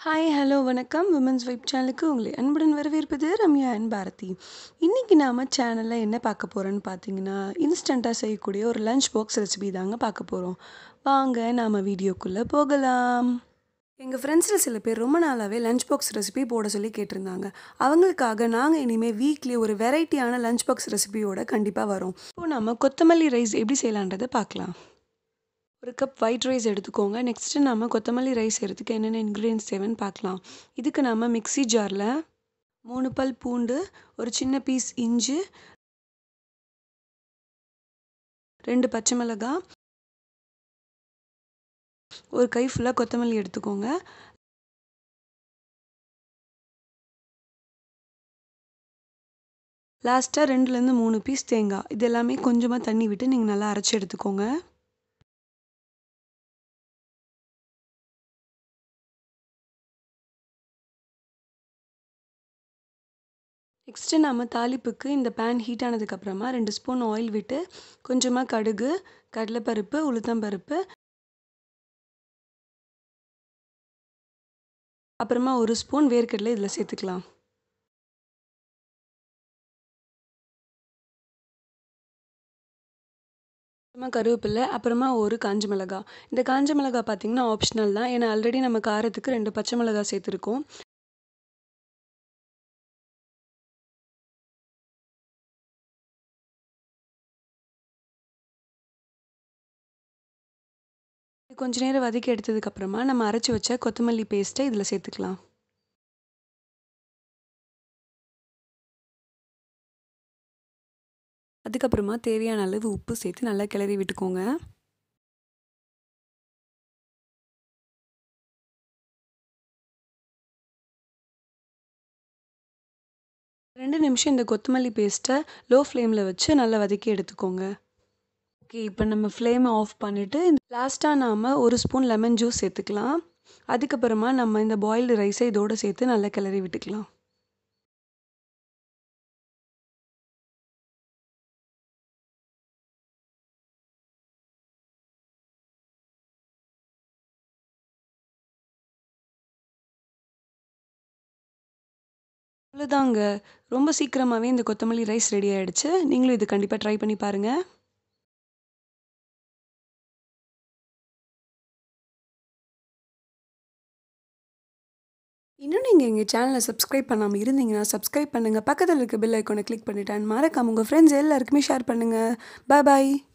hi hello வணக்கம் women's vibe சேனலுக்கு உங்களை அன்புடன் வரவேற்பது ரம்யா அண்ட் பாரதி இன்றைக்கி நாம் சேனலில் என்ன பார்க்க போகிறோன்னு பார்த்தீங்கன்னா இன்ஸ்டண்ட்டாக செய்யக்கூடிய ஒரு லஞ்ச் பாக்ஸ் ரெசிபி தாங்க பார்க்க போகிறோம் வாங்க நாம் வீடியோக்குள்ளே போகலாம் எங்கள் ஃப்ரெண்ட்ஸில் சில பேர் ரொம்ப நாளாகவே லஞ்ச் பாக்ஸ் ரெசிபி போட சொல்லி கேட்டிருந்தாங்க அவங்களுக்காக நாங்கள் இனிமேல் வீக்லி ஒரு வெரைட்டியான லஞ்ச் பாக்ஸ் ரெசிபியோட கண்டிப்பாக வரோம் இப்போ நம்ம கொத்தமல்லி ரைஸ் எப்படி செய்யலான்றதை பார்க்கலாம் ஒரு கப் ஒயிட் ரைஸ் எடுத்துக்கோங்க நெக்ஸ்ட்டு நம்ம கொத்தமல்லி ரைஸ் செய்கிறதுக்கு என்னென்ன இன்க்ரீடியன்ஸ் தேவைன்னு பார்க்கலாம் இதுக்கு நம்ம மிக்ஸி ஜாரில் மூணு பல் பூண்டு ஒரு சின்ன பீஸ் இஞ்சி ரெண்டு பச்சை மிளகாய் ஒரு கை ஃபுல்லாக கொத்தமல்லி எடுத்துக்கோங்க லாஸ்ட்டாக ரெண்டுலேருந்து மூணு பீஸ் தேங்காய் இது எல்லாமே கொஞ்சமாக தண்ணி விட்டு நீங்கள் நல்லா அரைச்சி எடுத்துக்கோங்க நெக்ஸ்ட்டு நம்ம தாளிப்புக்கு இந்த பேன் ஹீட் ஆனதுக்கப்புறமா ரெண்டு ஸ்பூன் ஆயில் விட்டு கொஞ்சமாக கடுகு கடலைப்பருப்பு உளுத்தம்பருப்பு அப்புறமா ஒரு ஸ்பூன் வேர்க்கடலை இதில் சேர்த்துக்கலாம் அப்புறமா கருவேப்பிலை அப்புறமா ஒரு காஞ்ச மிளகா இந்த காஞ்ச மிளகா பார்த்திங்கன்னா ஆப்ஷனல் தான் ஏன்னா ஆல்ரெடி நம்ம காரத்துக்கு ரெண்டு பச்சை மிளகா சேர்த்துருக்கோம் கொஞ்ச நேரம் வதக்கி எடுத்ததுக்கப்புறமா நம்ம அரைச்சி வச்ச கொத்தமல்லி பேஸ்ட்டை இதில் சேர்த்துக்கலாம் அதுக்கப்புறமா தேவையான அளவு உப்பு சேர்த்து நல்லா கிளறி விட்டுக்கோங்க ரெண்டு நிமிஷம் இந்த கொத்தமல்லி பேஸ்ட்டை லோ ஃப்ளேமில் வச்சு நல்லா வதக்கி எடுத்துக்கோங்க ஓகே இப்போ நம்ம ஃப்ளேமை ஆஃப் பண்ணிவிட்டு லாஸ்ட்டாக நாம் ஒரு ஸ்பூன் லெமன் ஜூஸ் சேர்த்துக்கலாம் அதுக்கப்புறமா நம்ம இந்த பாயில்டு ரைஸை இதோடு சேர்த்து நல்லா கிளறி விட்டுக்கலாம் அவ்வளோதாங்க ரொம்ப சீக்கிரமாகவே இந்த கொத்தமல்லி ரைஸ் ரெடி ஆகிடுச்சு நீங்களும் இது கண்டிப்பாக ட்ரை பண்ணி பாருங்கள் இன்னும் நீங்கள் எங்கள் சேனலை சப்ஸ்கிரைப் பண்ணாமல் இருந்தீங்கன்னா சப்ஸ்கிரைப் பண்ணுங்கள் பக்கத்தில் இருக்க பெல் ஐக்கானை கிளிக் பண்ணிவிட்டு அண்ட் மறக்காம உங்கள் ஃப்ரெண்ட்ஸ் எல்லாருக்குமே ஷேர் பண்ணுங்கள் பாய் பாய்